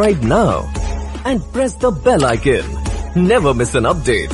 subscribe now and press the bell icon. Never miss an update.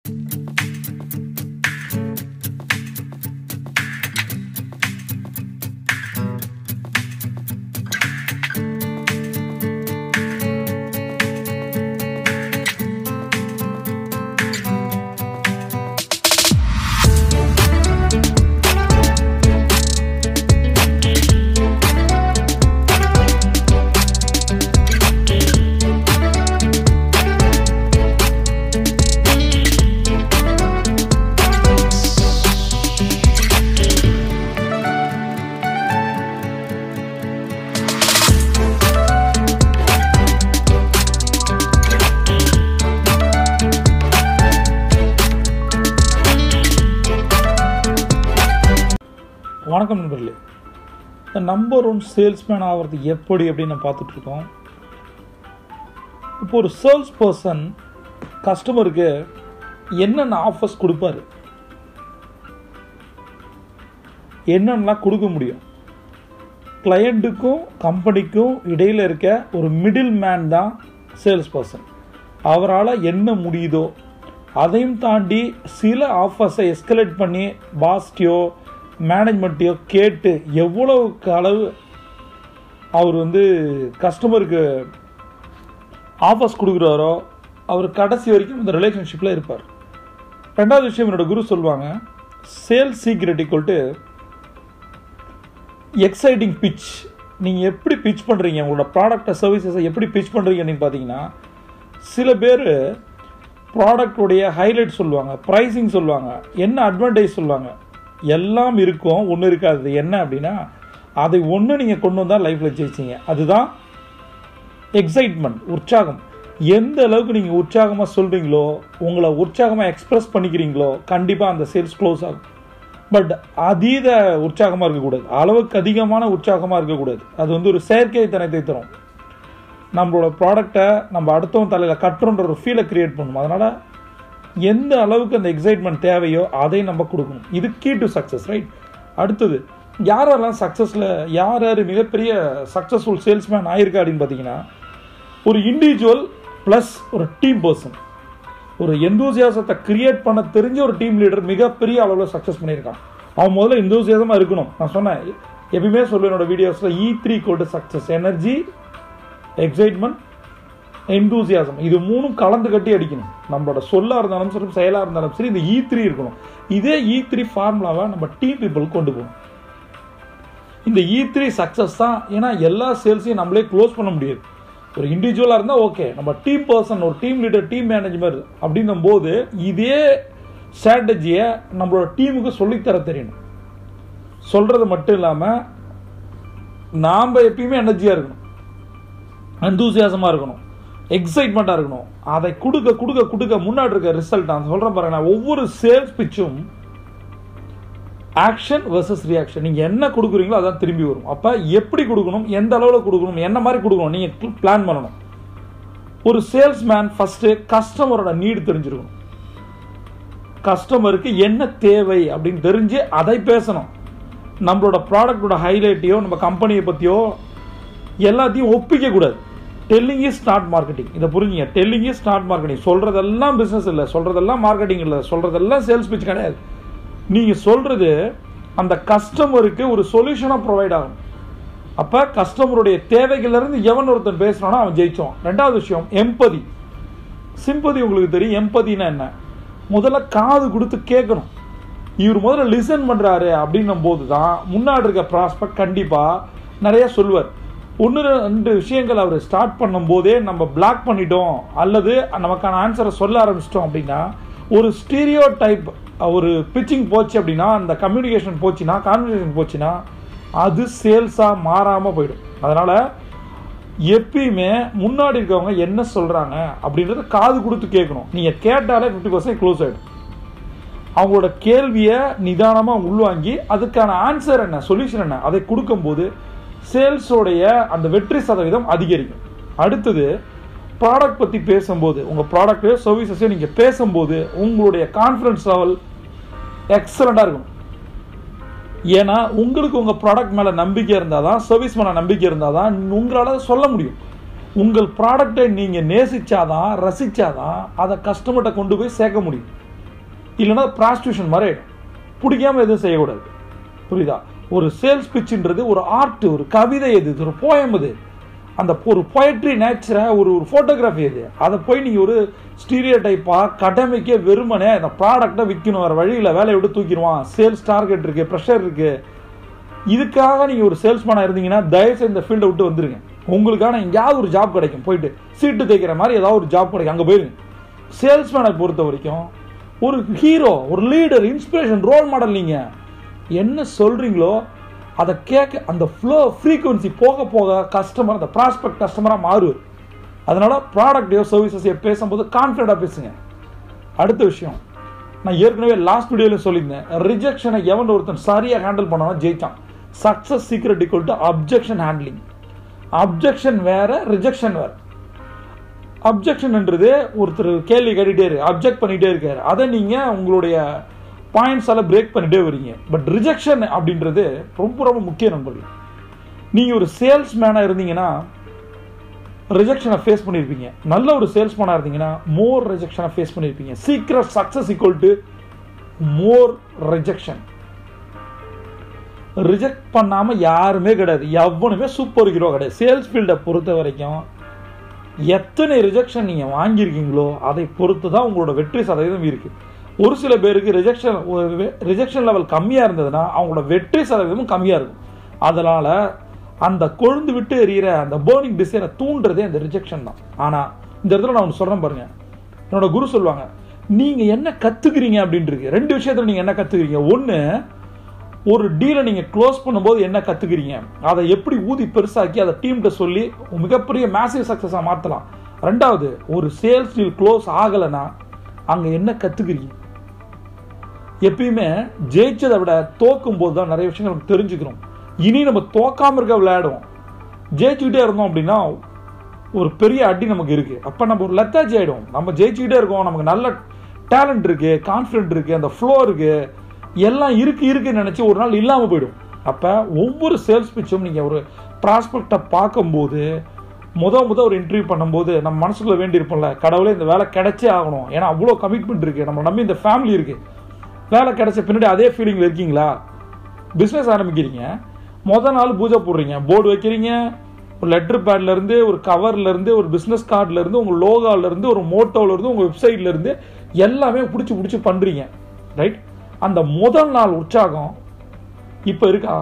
வணக்கம் நண்பர்களே இந்த number one salesman ஆகிறது எப்படி அப்படின்னு நம்ம பார்த்துட்டு இருக்கோம் இப்போ ஒரு சேல்ஸ் பர்சன் கஸ்டமருக்கு என்னென்ன ஆஃபர்ஸ் கொடுப்பாரு என்னென்னலாம் கொடுக்க முடியும் கிளையண்ட்டுக்கும் கம்பெனிக்கும் இடையில் இருக்க ஒரு மிடில் மேன் தான் சேல்ஸ் பர்சன் அவரால் என்ன முடியுதோ அதையும் தாண்டி சில ஆஃபர்ஸை எஸ்கலேட் பண்ணி பாஸ்டியோ மேனேஜ்மெண்ட்டையோ கேட்டு எவ்வளவுக்கு அளவு அவர் வந்து கஸ்டமருக்கு ஆஃபர்ஸ் கொடுக்குறாரோ அவர் கடைசி வரைக்கும் இந்த ரிலேஷன்ஷிப்பில் இருப்பார் ரெண்டாவது விஷயம் என்னோட குரு சொல்லுவாங்க sales secret equal to exciting pitch நீங்கள் எப்படி பிச் பண்ணுறீங்க உங்களோட ப்ராடக்டை சர்வீசஸை எப்படி பிச் பண்ணுறீங்கன்னு பார்த்தீங்கன்னா சில பேர் ப்ராடக்டுடைய ஹைலைட் சொல்லுவாங்க ப்ரைஸிங் சொல்லுவாங்க என்ன அட்வான்டேஜ் சொல்லுவாங்க எல்லாம் இருக்கும் ஒன்று இருக்காது என்ன அப்படின்னா அதை ஒன்று நீங்கள் கொண்டு வந்தால் லைஃப்பில் ஜெயிச்சிங்க அதுதான் எக்ஸைட்மெண்ட் உற்சாகம் எந்த அளவுக்கு நீங்கள் உற்சாகமாக சொல்கிறீங்களோ உங்களை உற்சாகமாக எக்ஸ்பிரஸ் பண்ணிக்கிறீங்களோ கண்டிப்பாக அந்த சேல்ஸ் க்ளோஸ் ஆகும் பட் அதீத உற்சாகமாக இருக்கக்கூடாது அளவுக்கு அதிகமான உற்சாகமாக இருக்கக்கூடாது அது வந்து ஒரு செயற்கைத்தனத்தை தரும் நம்மளோட ப்ராடக்டை நம்ம அடுத்தவன் தலையில் கட்டுறோன்ற ஒரு ஃபீலை கிரியேட் பண்ணும் அதனால் எந்த அளவுக்கு அந்த எக்ஸைட்மெண்ட் தேவையோ அதை நம்ம கொடுக்கணும் இது கீ டு சக்ஸஸ் ரைட் அடுத்தது யாரெல்லாம் சக்ஸஸில் யார் யார் மிகப்பெரிய சக்ஸஸ்ஃபுல் சேல்ஸ்மேன் ஆயிருக்கா அப்படின்னு பார்த்தீங்கன்னா ஒரு இண்டிவிஜுவல் ப்ளஸ் ஒரு டீம் பர்சன் ஒரு எந்தூசியாசத்தை கிரியேட் பண்ண தெரிஞ்ச ஒரு டீம் லீடர் மிகப்பெரிய அளவில் சக்ஸஸ் பண்ணியிருக்கான் அவன் முதல்ல எந்தூசியாசமாக இருக்கணும் நான் சொன்னேன் எப்பயுமே சொல்லுவேன் என்னோட வீடியோஸில் இ த்ரீ கோட்டு சக்ஸஸ் எனர்ஜி எக்ஸைட்மெண்ட் எந்தூசியாசம் இது மூணும் கலந்து கட்டி அடிக்கணும் நம்மளோட சொல்லா இருந்தாலும் சரி செயலாக இருந்தாலும் சரி இந்த இ த்ரீ இருக்கணும் இதே இ த்ரீ ஃபார்முலாவை நம்ம டீம் பீப்புள் கொண்டு போகணும் இந்த இ த்ரீ சக்ஸஸ் தான் ஏன்னா எல்லா சேல்ஸையும் நம்மளே க்ளோஸ் பண்ண முடியாது ஒரு இண்டிவிஜுவலாக இருந்தால் ஓகே நம்ம டீம் பர்சன் ஒரு டீம் லீடர் டீம் மேனேஜ்மெண்ட் அப்படின்னும் போது இதே ஸ்ட்ராட்டஜியை நம்மளோட டீமுக்கு சொல்லித்தர தெரியணும் சொல்கிறது மட்டும் இல்லாமல் நாம் எப்பயுமே எனர்ஜியாக இருக்கணும் எந்தூசியாசமாக இருக்கணும் எக்ஸைட்மெண்ட்டாக இருக்கணும் அதை கொடுக்க கொடுக்க கொடுக்க முன்னாடி இருக்க ரிசல்ட் நான் சொல்கிறேன் பாருங்க நான் ஒவ்வொரு சேல்ஸ் பிச்சும் ஆக்ஷன் வர்சஸ் ரியாக்ஷன் நீங்கள் என்ன கொடுக்குறீங்களோ அதான் திரும்பி வரும் அப்போ எப்படி கொடுக்கணும் எந்த அளவில் கொடுக்கணும் என்ன மாதிரி கொடுக்கணும் நீங்கள் பிளான் பண்ணணும் ஒரு சேல்ஸ்மேன் ஃபஸ்ட்டு கஸ்டமரோட நீடு தெரிஞ்சிருக்கணும் கஸ்டமருக்கு என்ன தேவை அப்படின்னு தெரிஞ்சு அதை பேசணும் நம்மளோட ப்ராடக்டோட ஹைலைட்டையோ நம்ம கம்பெனியை பற்றியோ எல்லாத்தையும் ஒப்பிக்க கூடாது டெல்லிங் இஸ் ஸ்டார்ட் மார்க்கெட்டிங் இதை புரிஞ்சுங்க டெல்லிங் இஸ் ஸ்டார்ட் மார்க்கெட்டிங் சொல்கிறதெல்லாம் பிஸ்னஸ் இல்லை சொல்கிறதெல்லாம் மார்க்கெட்டிங் இல்லை சொல்கிறதெல்லாம் சேல்ஸ் பிச் கிடையாது நீங்கள் சொல்கிறது அந்த கஸ்டமருக்கு ஒரு சொல்யூஷனாக ப்ரொவைட் ஆகும் அப்போ கஸ்டமருடைய தேவைகள்லேருந்து எவன் ஒருத்தன் பேசுகிறானோ அவன் ஜெயிச்சோம் ரெண்டாவது விஷயம் எம்பதி சிம்பதி உங்களுக்கு தெரியும் எம்பதினா என்ன முதல்ல காது கொடுத்து கேட்கணும் இவர் முதல்ல லிசன் பண்ணுறாரு அப்படின்னும் போது தான் முன்னாடி இருக்க ப்ராஸ்பெக்ட் கண்டிப்பாக நிறைய சொல்லுவார் ஒன்று ரெண்டு விஷயங்கள் அவர் ஸ்டார்ட் பண்ணும்போதே நம்ம பிளாக் பண்ணிட்டோம் அல்லது நமக்கான ஆன்சரை சொல்ல ஆரம்பிச்சிட்டோம் அப்படின்னா ஒரு ஸ்டீரியோ டைப் ஒரு பிச்சிங் போச்சு அப்படின்னா அந்த கம்யூனிகேஷன் போச்சுன்னா கான்வர்சேஷன் போச்சுன்னா அது சேல்ஸாக மாறாமல் போயிடும் அதனால் எப்பயுமே முன்னாடி இருக்கவங்க என்ன சொல்கிறாங்க அப்படின்றத காது கொடுத்து கேட்கணும் நீங்கள் கேட்டாலே ஃபிஃப்டி பர்சன்ட் க்ளோஸ் ஆகிடும் அவங்களோட கேள்வியை நிதானமாக உள்வாங்கி அதுக்கான ஆன்சர் என்ன சொல்யூஷன் என்ன அதை கொடுக்கும்போது சேல்ஸோடைய அந்த வெற்றி சதவீதம் அதிகரிக்கும் அடுத்தது ப்ராடக்ட் பற்றி பேசும்போது உங்கள் ப்ராடக்ட் சர்வீசஸையும் நீங்கள் பேசும்போது உங்களுடைய கான்ஃபிடன்ஸ் லெவல் எக்ஸலண்ட்டாக இருக்கும் ஏன்னா உங்களுக்கு உங்கள் ப்ராடக்ட் மேலே நம்பிக்கை இருந்தால் தான் சர்வீஸ் மேலே நம்பிக்கை இருந்தால் தான் உங்களால் சொல்ல முடியும் உங்கள் ப்ராடக்டை நீங்கள் நேசிச்சாதான் ரசிச்சாதான் அதை கஸ்டமர்கிட்ட கொண்டு போய் சேர்க்க முடியும் இல்லைன்னா ப்ராஸ்டியூஷன் மாதிரி ஆயிடும். பிடிக்காம எதுவும் செய்யக்கூடாது புரியுதா ஒரு சேல்ஸ் பிச்சுன்றது ஒரு ஆர்ட் ஒரு கவிதை எது இது ஒரு போயம் இது அந்த ஒரு பொயட்ரி நேச்சரை ஒரு ஒரு ஃபோட்டோகிராஃபி அது அதை போய் நீங்கள் ஒரு ஸ்டீரியோ டைப்பாக கடமைக்கே வெறுமனே அந்த ப்ராடக்டை விற்கணும் வேறு வழியில் வேலையை விட்டு தூக்கிடுவான் சேல்ஸ் டார்கெட் இருக்குது ப்ரெஷர் இருக்குது இதுக்காக நீங்கள் ஒரு சேல்ஸ்மேனாக இருந்தீங்கன்னா தயவுசெய்து இந்த ஃபீல்டை விட்டு வந்துருங்க உங்களுக்கான எங்கேயாவது ஒரு ஜாப் கிடைக்கும் போயிட்டு சீட்டு தைக்கிற மாதிரி ஏதாவது ஒரு ஜாப் கிடைக்கும் அங்கே போயிருங்க சேல்ஸ்மேனை பொறுத்த வரைக்கும் ஒரு ஹீரோ ஒரு லீடர் இன்ஸ்பிரேஷன் ரோல் மாடல் நீங்கள் என்ன சொல்கிறீங்களோ அதை கேட்க அந்த ஃப்ளோ ஃப்ரீக்குவன்சி போக போக கஸ்டமர் அந்த ப்ராஸ்பெக்ட் கஸ்டமராக மாறுவார் அதனால ப்ராடக்டையோ சர்வீசஸையோ பேசும்போது கான்ஃபிடண்டாக பேசுங்க அடுத்த விஷயம் நான் ஏற்கனவே லாஸ்ட் வீடியோவில் சொல்லியிருந்தேன் ரிஜெக்ஷனை எவன் ஒருத்தன் சரியாக ஹேண்டில் பண்ணாலும் ஜெயிச்சான் success secret equal to objection handling objection வேற ரிஜெக்ஷன் வேற அப்ஜெக்ஷன்ன்றது ஒருத்தர் கேள்வி கேட்டுட்டே இருக்கு அப்ஜெக்ட் பண்ணிட்டே இருக்காரு அதை நீங்க உங்களுடைய பாயிண்ட்ஸால பிரேக் பண்ணிட்டே வரீங்க பட் ரிஜெக்ஷன் அப்படின்றது ரொம்ப ரொம்ப முக்கிய நண்பர்கள் நீங்க ஒரு சேல்ஸ் மேனாக இருந்தீங்கன்னா ரிஜெக்ஷனை ஃபேஸ் பண்ணியிருப்பீங்க நல்ல ஒரு சேல்ஸ்மேனாக இருந்தீங்கன்னா மோர் ரிஜெக்ஷனை ஃபேஸ் பண்ணியிருப்பீங்க சீக்கிரம் success equal to more rejection reject பண்ணாமல் யாருமே கிடையாது எவனுமே சூப்பர் ஹீரோ கிடையாது சேல்ஸ் ஃபீல்டை பொறுத்த வரைக்கும் எத்தனை ரிஜெக்ஷன் நீங்கள் வாங்கியிருக்கீங்களோ அதை பொறுத்து தான் உங்களோட வெற்றி சதவீதம் இருக்குது ஒரு சில பேருக்கு ரிஜெக்ஷன் ரிஜெக்ஷன் லெவல் கம்மியாக இருந்ததுன்னா அவங்களோட வெற்றி சதவீதமும் கம்மியாக இருக்கும் அதனால் அந்த கொழுந்து விட்டு எறிகிற அந்த பேர்னிங் டிசைரை தூண்டுறதே அந்த ரிஜெக்ஷன் தான் ஆனால் இந்த இடத்துல நான் ஒன்று சொல்கிறேன் பாருங்க என்னோட குரு சொல்லுவாங்க நீங்கள் என்ன கற்றுக்கிறீங்க அப்படின்ட்டு இருக்கு ரெண்டு விஷயத்தில் நீங்கள் என்ன கற்றுக்கிறீங்க ஒன்று ஒரு டீலை நீங்கள் க்ளோஸ் பண்ணும்போது என்ன கற்றுக்கிறீங்க அதை எப்படி ஊதி பெருசாக்கி அதை டீம்கிட்ட சொல்லி மிகப்பெரிய மேசிவ் சக்ஸஸாக மாற்றலாம் ரெண்டாவது ஒரு சேல்ஸ் டீல் க்ளோஸ் ஆகலைன்னா அங்கே என்ன கற்றுக்கிறீங்க எப்பயுமே ஜெயிச்சதை விட தோக்கும் போது தான் நிறைய விஷயங்கள் நமக்கு தெரிஞ்சுக்கிறோம் இனி நம்ம தோக்காம இருக்க விளையாடுவோம் ஜெயிச்சுக்கிட்டே இருந்தோம் அப்படின்னா ஒரு பெரிய அடி நமக்கு இருக்கு அப்போ நம்ம ஒரு லத்தாச்சி ஆயிடும் நம்ம ஜெயிச்சுக்கிட்டே இருக்கோம் நமக்கு நல்ல டேலண்ட் இருக்கு கான்ஃபிடென்ட் இருக்கு அந்த ஃப்ளோ இருக்கு எல்லாம் இருக்கு இருக்குன்னு நினைச்சு ஒரு நாள் இல்லாமல் போயிடும் அப்போ ஒவ்வொரு சேல்ஸ் பிச்சும் நீங்கள் ஒரு ப்ராஸ்பெக்டை பார்க்கும்போது முத முத ஒரு இன்டர்வியூ பண்ணும்போது நம்ம மனசுக்குள்ள வேண்டியிருப்போம்ல கடவுளே இந்த வேலை கிடைச்சே ஆகணும் ஏன்னா அவ்வளோ கமிட்மெண்ட் இருக்கு நம்ம நம்பி இந்த ஃபேமிலி இருக்கு வேலை கிடைச்ச பின்னாடி அதே ஃபீலிங்கில் இருக்கீங்களா பிஸ்னஸ் ஆரம்பிக்கிறீங்க முத நாள் பூஜை போடுறீங்க போர்டு வைக்கிறீங்க ஒரு லெட்டர் பேட்ல இருந்து ஒரு கவர்ல இருந்து ஒரு பிசினஸ் கார்டுல இருந்து உங்க லோகால இருந்து ஒரு மோட்டோல இருந்து உங்க வெப்சைட்ல இருந்து எல்லாமே பிடிச்சி பிடிச்சி பண்றீங்க ரைட் அந்த முதல் நாள் உற்சாகம் இப்ப இருக்கா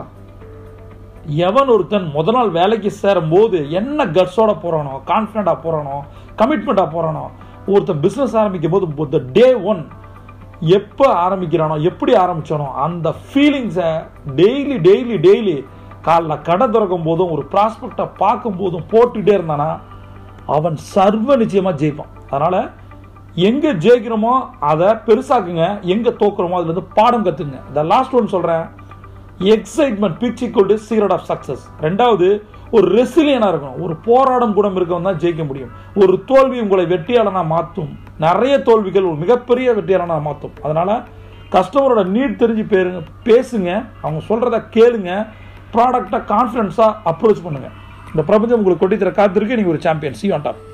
எவன் ஒருத்தன் முத நாள் வேலைக்கு சேரும் போது என்ன கட்ஸோட போறானோ கான்ஃபிடண்டா போறானோ கமிட்மெண்டா போறானோ ஒருத்தன் பிசினஸ் ஆரம்பிக்கும் போது டே ஒன் எப்போ ஆரம்பிக்கிறானோ எப்படி ஆரம்பிச்சானோ அந்த ஃபீலிங்ஸை டெய்லி டெய்லி டெய்லி காலைல கடை திறக்கும் போதும் ஒரு ப்ராஸ்பெக்டை பார்க்கும் போதும் போட்டுக்கிட்டே இருந்தானா அவன் சர்வ நிச்சயமா ஜெயிப்பான் அதனால எங்க ஜெயிக்கிறோமோ அதை பெருசாக்குங்க எங்க தோக்குறோமோ அதுல இருந்து பாடம் கத்துங்க இந்த லாஸ்ட் ஒன் சொல்றேன் excitement pitch equal to secret of success ரெண்டாவது ஒரு ரெசிலியனா இருக்கணும் ஒரு போராடும் குணம் இருக்கவன் தான் ஜெயிக்க முடியும் ஒரு தோல்வி உங்களை வெற்றியாளனா மாற்றும் நிறைய தோல்விகள் ஒரு மிகப்பெரிய வெற்றியாளனா மாற்றும் அதனால கஸ்டமரோட நீட் தெரிஞ்சு பேருங்க பேசுங்க அவங்க சொல்றத கேளுங்க ப்ராடக்டை கான்ஃபிடன்ஸாக அப்ரோச் பண்ணுங்க இந்த பிரபஞ்சம் உங்களுக்கு கொட்டித்தர காத்திருக்கு நீங்க ஒரு champion see on top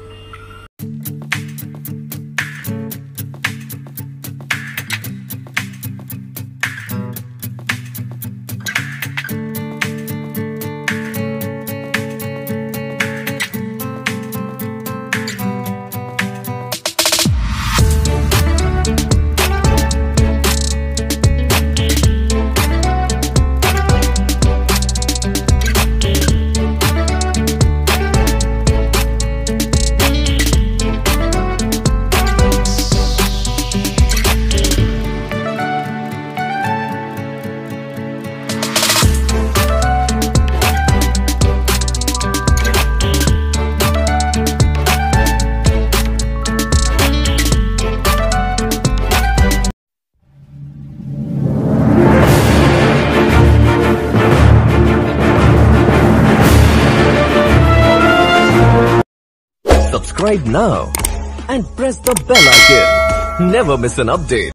Subscribe now and press the bell icon. Never miss an update.